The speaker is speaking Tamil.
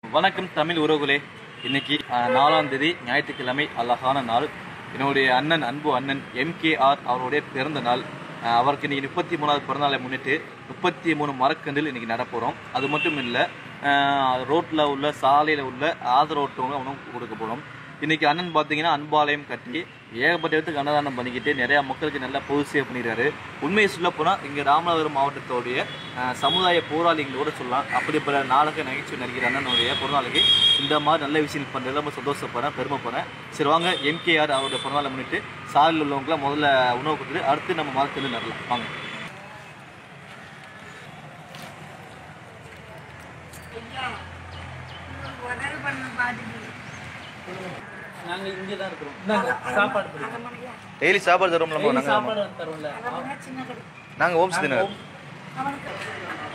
வணக்கம் தமிழ் உறவுகளே இன்னைக்கு அஹ், நாலாம் தேதி ஞாயிற்றுக்கிழமை அழகான நாள் என்னுடைய அண்ணன் அன்பு அண்ணன் எம்கேஆர் அவருடைய பிறந்த நாள் அஹ், அவருக்கு இன்னைக்கு முப்பத்தி மூணாவது பிறந்தநாளை முன்னிட்டு முப்பத்தி மூணு மரக்கன்றில் இன்னைக்கு நடப்போகிறோம் அது மட்டும் இல்லை ரோட்டில் உள்ள சாலையில் உள்ள ஆதரவற்றவங்க உணவு கொடுக்க போகிறோம் இன்னைக்கு அண்ணன் பார்த்தீங்கன்னா அன்பாலயம் கட்டி ஏகப்பட்ட இடத்துக்கு அன்னதானம் பண்ணிக்கிட்டு நிறைய மக்களுக்கு நல்லா பொது சேவை பண்ணிடுறாரு உண்மையை சொல்ல போனால் இங்கே ராமநாதபுரம் மாவட்டத்தோடைய அஹ், சமுதாய போராளிகளோட சொல்லலாம் அப்படிப்பட்ட நாடக நகைச்சுவை நடிகர் அண்ணனுடைய பிறநாளுக்கு இந்த மாதிரி நல்ல விஷயம் பண்ணுறது ரொம்ப சந்தோஷப்படுறேன் பெருமைப்படுறேன் சரி வாங்க எம்கேஆர் அவருடைய பிறநாளை முன்னிட்டு சாலையில் உள்ளவங்களாம் முதல்ல உணவு கொடுத்துட்டு அடுத்து நம்ம மரத்தில் நடலாம் வாங்க உதவி பண்ண பாத்துட்டு நாங்கள் இங்கே தான் இருக்கிறோம் நாங்கள் சாப்பாடு பிடிக்கும் டெய்லி சாப்பாடு தரோம்ல டெய்லி சாப்பாடு தரோம்ல சின்ன கடை நாங்கள் ஓம்ஸ் தினர் அவனுக்கு